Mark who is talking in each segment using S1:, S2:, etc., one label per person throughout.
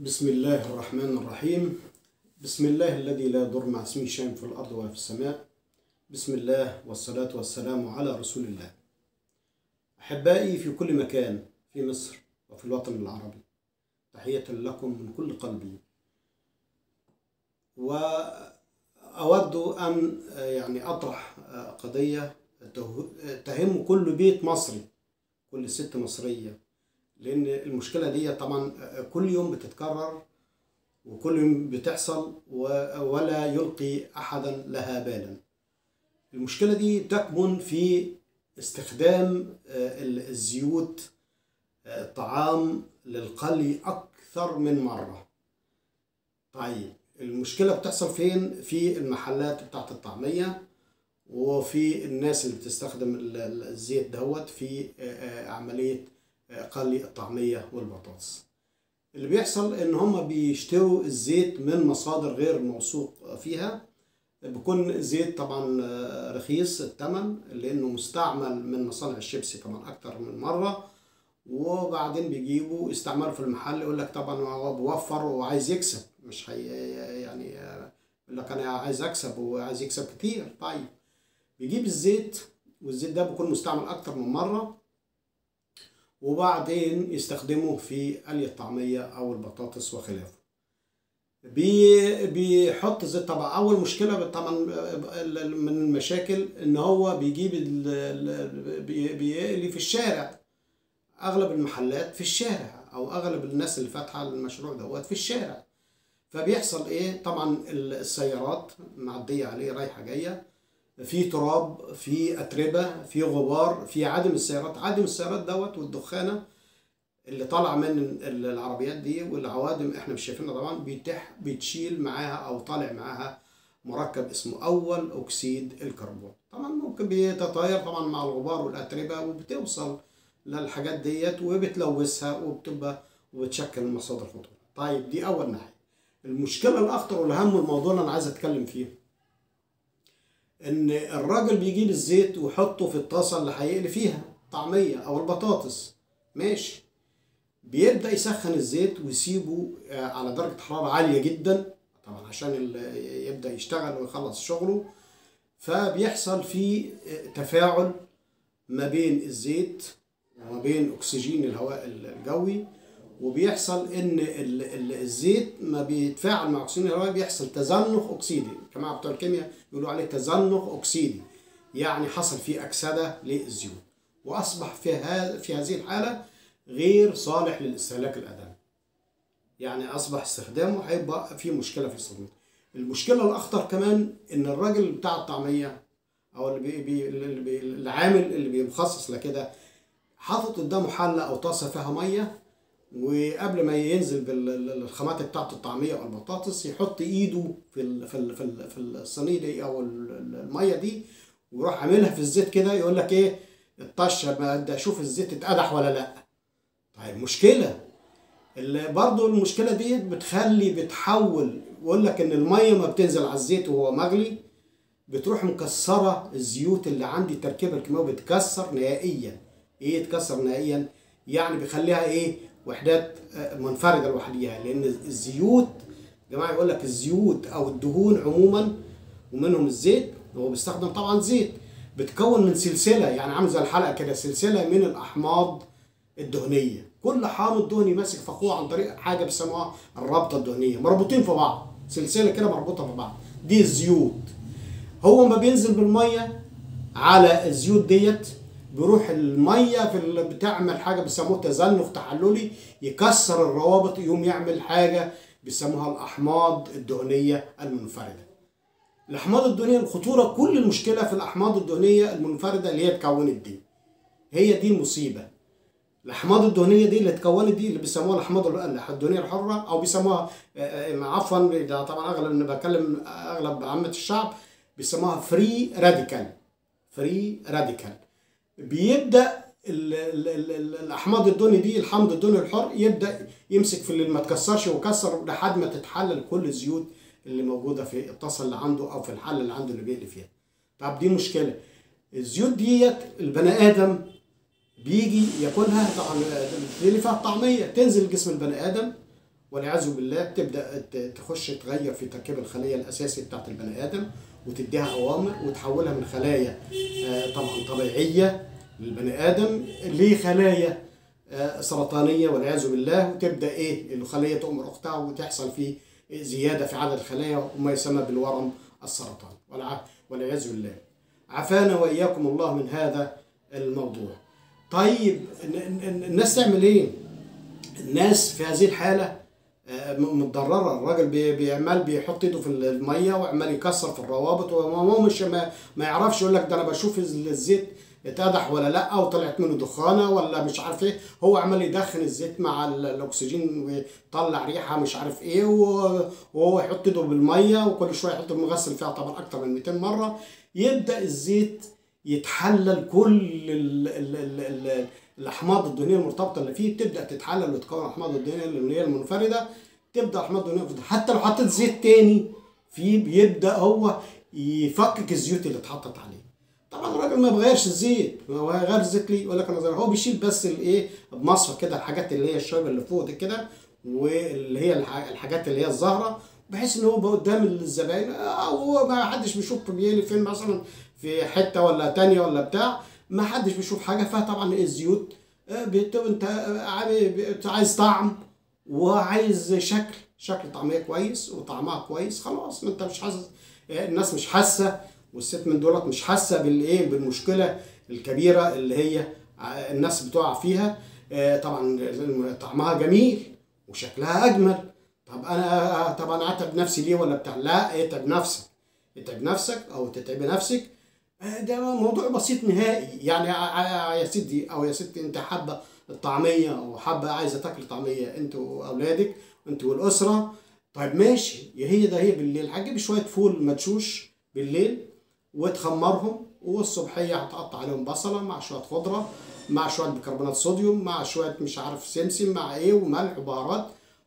S1: بسم الله الرحمن الرحيم بسم الله الذي لا يضر مع اسمه شيء في الأرض ولا في السماء بسم الله والصلاة والسلام على رسول الله أحبائي في كل مكان في مصر وفي الوطن العربي تحية لكم من كل قلبي وأود أن يعني أطرح قضية تهم كل بيت مصري كل ست مصرية لأن المشكلة دي طبعا كل يوم بتتكرر وكل يوم بتحصل ولا يلقي أحدا لها بالا المشكلة دي تكمن في استخدام الزيوت الطعام للقلي أكثر من مرة طيب المشكلة بتحصل فين في المحلات بتاعت الطعمية وفي الناس اللي بتستخدم الزيت دهوت في عملية قلي الطعمية والبطاطس اللي بيحصل ان هم بيشتروا الزيت من مصادر غير موثوق فيها بيكون زيت طبعا رخيص الثمن لانه مستعمل من مصانع الشيبسي طبعا اكتر من مره وبعدين بيجيبوا يستعملوا في المحل يقول لك طبعا هو بيوفر وعايز يكسب مش هي يعني يقول لك انا عايز اكسب وعايز يكسب كتير طيب بيجيب الزيت والزيت ده بيكون مستعمل اكتر من مره وبعدين يستخدمه في قلي الطعمية أو البطاطس وخلافه بي بيحط زيت طبعا أول مشكلة طبعا من المشاكل إن هو بيجيب بيقلي في الشارع أغلب المحلات في الشارع أو أغلب الناس اللي فاتحة المشروع دوت في الشارع فبيحصل إيه طبعا السيارات معدية عليه رايحة جاية في تراب في اتربه في غبار في عدم السيارات عدم السيارات دوت والدخانه اللي طالعه من العربيات دي والعوادم احنا مش شايفينها طبعا بيتح بتشيل معاها او طالع معاها مركب اسمه اول اكسيد الكربون طبعا ممكن بيتطاير طبعا مع الغبار والاتربه وبتوصل للحاجات ديت وبتلوثها وبتبقى وبتشكل مصادر خطوره طيب دي اول ناحيه المشكله الاخطر والاهم الموضوع اللي انا عايز اتكلم فيه ان الراجل بيجيب الزيت ويحطه في الطاسه اللي هيقلي فيها طعميه او البطاطس ماشي بيبدا يسخن الزيت ويسيبه على درجه حراره عاليه جدا طبعا عشان يبدا يشتغل ويخلص شغله فبيحصل فيه تفاعل ما بين الزيت وما بين اكسجين الهواء الجوي وبيحصل ان الزيت ما بيتفاعل مع اكسجين الهواء بيحصل تزنخ اكسيدي الجماعه بتوع الكيمياء يقولوا عليه تزنخ اكسيدي يعني حصل فيه اكسده للزيوت واصبح في هذا في هذه الحاله غير صالح للاستهلاك الادمي يعني اصبح استخدامه هيبقى في مشكله في استخدامه المشكله الاخطر كمان ان الراجل بتاع الطعميه او اللي بي بي اللي بي العامل اللي بيمخصص لكده حاطط قدامه حله او طاسه فيها ميه وقبل ما ينزل بالخامات بتاعت الطعميه او البطاطس يحط ايده في ال في ال في, ال في الصينيه دي او الميه دي ويروح عاملها في الزيت كده يقول لك ايه الطشه بدي اشوف الزيت اتقدح ولا لا طيب مشكله برضه المشكله دي بتخلي بتحول يقول لك ان الميه ما بتنزل على الزيت وهو مغلي بتروح مكسره الزيوت اللي عندي تركيبها الكيماوي بتكسر نهائيا ايه يتكسر نهائيا يعني بيخليها ايه وحدات منفرده لوحديها لان الزيوت يا جماعه يقول لك الزيوت او الدهون عموما ومنهم الزيت هو بيستخدم طبعا زيت بتكون من سلسله يعني عامل زي الحلقه كده سلسله من الاحماض الدهنيه كل حامض دهني ماسك في اخوه عن طريق حاجه بيسموها الرابطه الدهنيه مربوطين في بعض سلسله كده مربوطه في بعض دي الزيوت هو ما بينزل بالميه على الزيوت ديت بيروح الميه في اللي بتعمل حاجه بيسموه تزنخ تحللي يكسر الروابط يقوم يعمل حاجه بيسموها الاحماض الدهنيه المنفرده. الاحماض الدهنيه الخطوره كل المشكله في الاحماض الدهنيه المنفرده اللي هي اتكونت دي. هي دي المصيبه. الاحماض الدهنيه دي اللي اتكونت دي اللي بيسموها الاحماض الدهنيه الحره او بيسموها عفوا ده طبعا اغلب انا بكلم اغلب عامه الشعب بيسموها فري راديكال. فري راديكال. بيبدا ال ال ال الاحماض الدهني دي الحمض الدهني الحر يبدا يمسك في اللي ما تكسرش وكسر لحد ما تتحلل كل الزيوت اللي موجوده في الطاسه اللي عنده او في الحله اللي عنده اللي بيقلي فيها. طب دي مشكله. الزيوت ديت البني ادم بيجي ياكلها طبعا اللي فيها الطعميه تنزل جسم البني ادم والعياذ بالله بتبدا ت- تخش تغير في تركيب الخليه الاساسي بتاعت البني ادم وتديها اوامر وتحولها من خلايا آه، طبعا طبيعيه للبني ادم لخلايا آه، سرطانيه والعياذ بالله وتبدا ايه الخليه تؤمر اختها وتحصل في زياده في عدد الخلايا وما يسمى بالورم السرطان والع- والعياذ بالله عافانا واياكم الله من هذا الموضوع طيب ن- ن- الناس تعمل ايه الناس في هذه الحاله آه، م- متضرره الراجل بي- بيعمل بيحط ايده في الميه وعمال يكسر في الروابط وهو مش ما, ما يعرفش يقول لك ده انا بشوف ال- الزيت اتقدح ولا لا او طلعت منه دخانه ولا مش عارف ايه هو عمال يدخن الزيت مع ال- الاكسجين ويطلع ريحه مش عارف ايه و- وهو يحط ايده بالميه وكل شويه يحط المغسل فيها طبعا اكتر من 200 مره يبدا الزيت يتحلل كل ال ال ال ال الاحماض الدهنيه المرتبطه اللي فيه تبدا تتحلل وتكون احماض الدهنيه اللي هي المنفرده تبدا احماض الدهنيه المنفردة. حتى لو حطيت زيت تاني فيه بيبدا هو يفكك الزيوت اللي اتحطت عليه طبعا الراجل ما بغيرش الزيت هو هيغير الزيت ليه يقول لك انا غير هو بيشيل بس الايه بمصفى كده الحاجات اللي هي الشويبه اللي فوق دي كده واللي هي الح- الحاجات اللي هي الزهره بحيث ان هو يبقى قدام الزباين او هو ما حدش بيشوف بيلي فين مثلا في حته ولا تانية ولا بتاع ما حدش بيشوف حاجه فطبعا الزيوت آه، بت- انت آه، عاي- عايز طعم وعايز شكل شكل طعميه كويس وطعمها كويس خلاص ما انت مش حاسس آه، الناس مش حاسه والست من دولت مش حاسه بالايه بالمشكله الكبيره اللي هي ع- الناس بتقع فيها آه، طبعا طعمها جميل وشكلها اجمل طب انا طب انا اتعب نفسي ليه ولا بتاع لا اتعب نفسك اتعب نفسك او تتعبي نفسك آه، ده موضوع بسيط نهائي يعني ع- ع- يا سيدي او يا ستي انت حابه الطعميه او حابه عايزه تاكل طعميه انت واولادك انت والاسره طيب ماشي يا هي ده هي بالليل هتجيب شويه فول مدشوش بالليل وتخمرهم والصبحيه هتقطع عليهم بصله مع شويه خضره مع شويه بيكربونات صوديوم مع شويه مش عارف سمسم مع ايه وملح وبهارات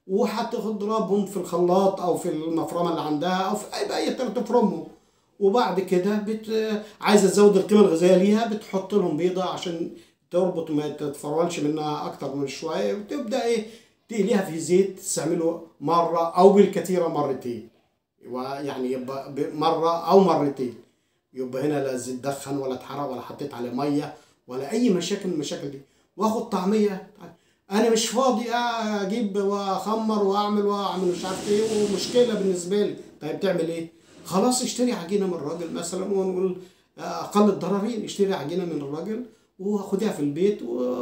S1: وهتضربهم في الخلاط او في المفرمه اللي عندها او في اي اي طريقه تفرمهم وبعد كده بت... عايزه تزود القيمه الغذائيه ليها بتحط لهم بيضه عشان تربط ما تتفرولش منها اكتر من شويه وتبدا ايه تقليها في زيت تستعمله مره او بالكثير مرتين ويعني يبقى ب- مره او مرتين يبقى هنا لا زيت دخن ولا اتحرق ولا حطيت عليه ميه ولا اي مشاكل من المشاكل دي واخد طعميه انا مش فاضي اجيب واخمر واعمل واعمل مش عارف ايه ومشكله بالنسبه لي طيب تعمل ايه خلاص اشتري عجينه من الراجل مثلا ونقول اقل الضررين اشتري عجينه من الراجل وخديها في البيت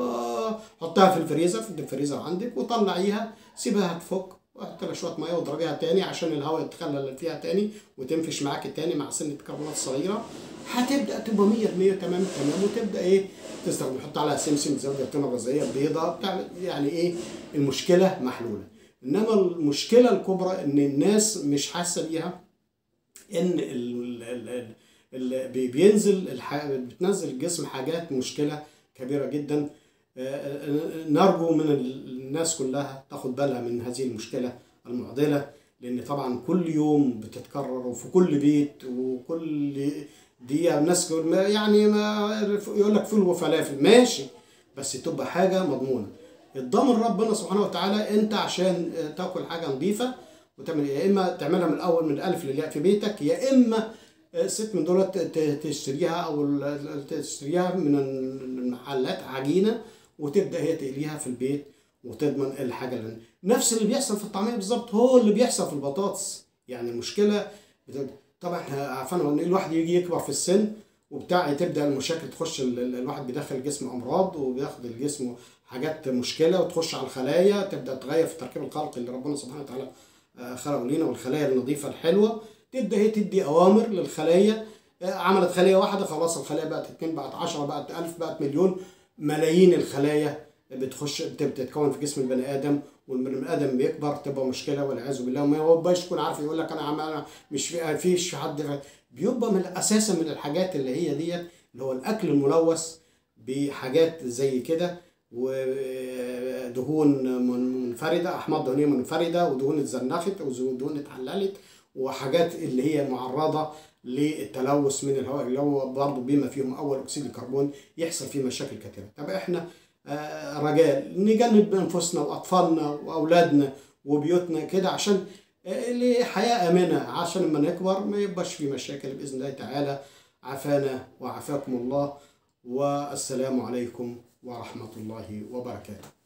S1: وحطها في الفريزر في الفريزر عندك وطلعيها سيبها تفك وحط لها شويه ميه واضربيها تاني عشان الهواء يتخلل فيها تاني وتنفش معاك تاني مع سنه كربونات صغيره هتبدا تبقى 100% تمام تمام وتبدا ايه تستخدم تحط عليها سمسم زود القيمه الغذائيه بيضه بتعمل يعني ايه المشكله محلوله انما المشكله الكبرى ان الناس مش حاسه بيها ان ال ال ال ال بي- بينزل الح... بتنزل الجسم حاجات مشكله كبيره جدا آه، آه، نرجو من الناس كلها تاخد بالها من هذه المشكله المعضله لان طبعا كل يوم بتتكرر وفي كل بيت وكل دقيقه الناس تقول ما- يعني ما يقول لك فول وفلافل ماشي بس تبقى حاجه مضمونه الضامن ربنا سبحانه وتعالى انت عشان آه، تاكل حاجه نظيفه وتعمل يا اما تعملها من الاول من الالف للياء في بيتك يا اما ست من دول ت- ت- تشتريها او ال- ال- تشتريها من المحلات عجينه وتبدا هي تقليها في البيت وتضمن الحاجه اللي نفس اللي بيحصل في الطعميه بالظبط هو اللي بيحصل في البطاطس يعني المشكله بت- طبعا احنا عارفين ان الواحد يجي يكبر في السن وبتاع تبدا المشاكل تخش ال- ال- الواحد بيدخل الجسم امراض وبياخد الجسم حاجات مشكله وتخش على الخلايا تبدا تغير في التركيب الخلقي اللي ربنا سبحانه وتعالى آه، خلقه لينا والخلايا النظيفه الحلوه تبدا هي تدي اوامر للخلايا آه، عملت خليه واحده خلاص الخلايا بقت اتنين بقت 10 بقت 1000 بقت مليون ملايين الخلايا بتخش بت- بتتكون في جسم البني ادم والبني ادم بيكبر تبقى مشكله والعياذ بالله وما يبقاش يكون عارف يقول لك انا عمال مش في فيش حد بيبقى من اساسا من الحاجات اللي هي ديت اللي هو الاكل الملوث بحاجات زي كده ودهون من- منفرده احماض دهنيه منفرده ودهون اتزنخت ودهون اتحللت وحاجات اللي هي معرضه للتلوث من الهواء اللي هو برضه بما فيهم اول اكسيد الكربون يحصل فيه مشاكل كثيره طب احنا آه، رجال نجنب انفسنا واطفالنا واولادنا وبيوتنا كده عشان لحياة آمنة عشان لما نكبر ما يبقاش في مشاكل بإذن الله تعالى عافانا وعافاكم الله والسلام عليكم ورحمة الله وبركاته